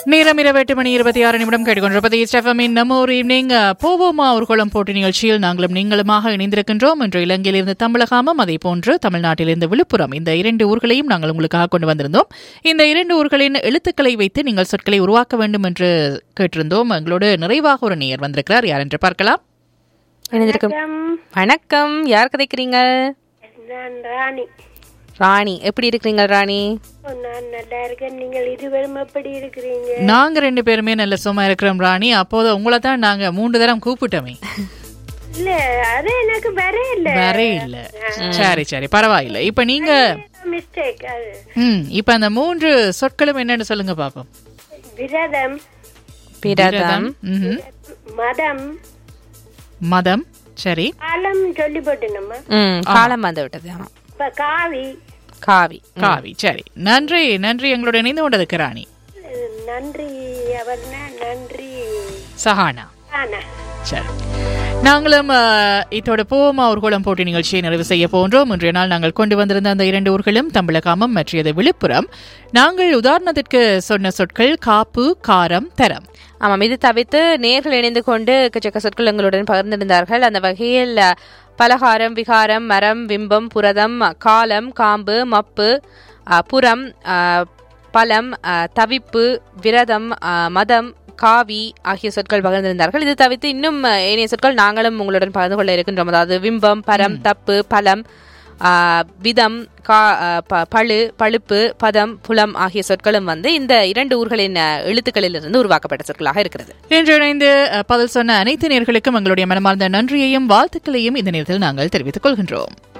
நேரம் இரவு எட்டு மணி இருபத்தி ஆறு நிமிடம் கேட்டுக்கொண்டிருப்பது ஸ்டெஃபமின் நம்ம ஒரு ஈவினிங் போவோமா ஊர்வலம் போட்டி நிகழ்ச்சியில் நாங்களும் நீங்களுமாக இணைந்திருக்கின்றோம் இன்று இலங்கையிலிருந்து தமிழகாமம் அதே போன்று தமிழ்நாட்டிலிருந்து விழுப்புரம் இந்த இரண்டு ஊர்களையும் நாங்கள் உங்களுக்காக கொண்டு வந்திருந்தோம் இந்த இரண்டு ஊர்களின் எழுத்துக்களை வைத்து நீங்கள் சொற்களை உருவாக்க வேண்டும் என்று கேட்டிருந்தோம் எங்களோடு நிறைவாக ஒரு நேயர் வந்திருக்கிறார் யார் என்று பார்க்கலாம் இணைந்திருக்கும் வணக்கம் யார் கதைக்கிறீங்க நான் ராணி ராணி எப்படி இருக்கிறீங்க ராணி ஓ, நான் நல்லா இருக்கேன் நீங்கள் இருவரும் எப்படி இருக்கிறீங்க நாங்க ரெண்டு பேருமே நல்ல சும்மா இருக்கிறோம் ராணி அப்போது உங்களை தான் நாங்க மூன்று தரம் கூப்பிட்டோமே இல்ல அது எனக்கு வரே இல்ல வேறே இல்ல சரி சரி பரவாயில்ல இப்ப நீங்க மிஸ்டேக் அது ம் இப்ப அந்த மூன்று சொற்களும் என்னன்னு சொல்லுங்க பாப்போம் விரதம் பிரதம் ம்ஹும். மதம் மதம் சரி காலம் சொல்லி போட்டுனோமா ம் காலம் வந்து விட்டது ஆமா இப்ப காவி காவி காவி சரி நன்றி நன்றி எங்களோட இணைந்து கொண்டதுக்கு ராணி அஹ், நன்றி அவர்னா நன்றி சஹானா ஆனா சரி நாங்களும் அஹ், இதோட போமா ஊர்வலம் போட்டி நிகழ்ச்சியை நிறைவு செய்ய போன்றோம் இன்றைய நாள் நாங்கள் கொண்டு வந்திருந்த அந்த இரண்டு ஊர்களும் தமிழகாமம் மற்றியது விழுப்புரம் நாங்கள் உதாரணத்திற்கு சொன்ன சொற்கள் காப்பு காரம் தரம் ஆமாம் இது தவிர்த்து நேர்கள் இணைந்து கொண்டு எக்கச்சக்க சொற்கள் எங்களுடன் பகிர்ந்திருந்தார்கள் அந்த வகையில் அஹ், பலகாரம் விகாரம் மரம் விம்பம் புரதம் காலம் காம்பு மப்பு அஹ், புறம் அஹ், பலம் அஹ், தவிப்பு விரதம் அஹ், மதம் காவி ஆகிய சொற்கள் பகிர்ந்திருந்தார்கள் இது தவிர்த்து இன்னும் அஹ், ஏனைய சொற்கள் நாங்களும் உங்களுடன் பகிர்ந்து கொள்ள இருக்கின்றோம் அதாவது விம்பம் பரம் தப்பு பலம் ஆஹ், விதம் கா ஆஹ், ப- பழு பழுப்பு பதம் புலம் ஆகிய சொற்களும் வந்து இந்த இரண்டு ஊர்களின் அஹ், எழுத்துக்களிலிருந்து உருவாக்கப்பட்ட சொற்களாக இருக்கிறது இன்று இணைந்து அஹ், பதில் சொன்ன அனைத்து நேர்களுக்கும் எங்களுடைய மனமார்ந்த நன்றியையும் வாழ்த்துக்களையும் இந்த நேரத்தில் நாங்கள் தெரிவித்துக் கொள்கின்றோம்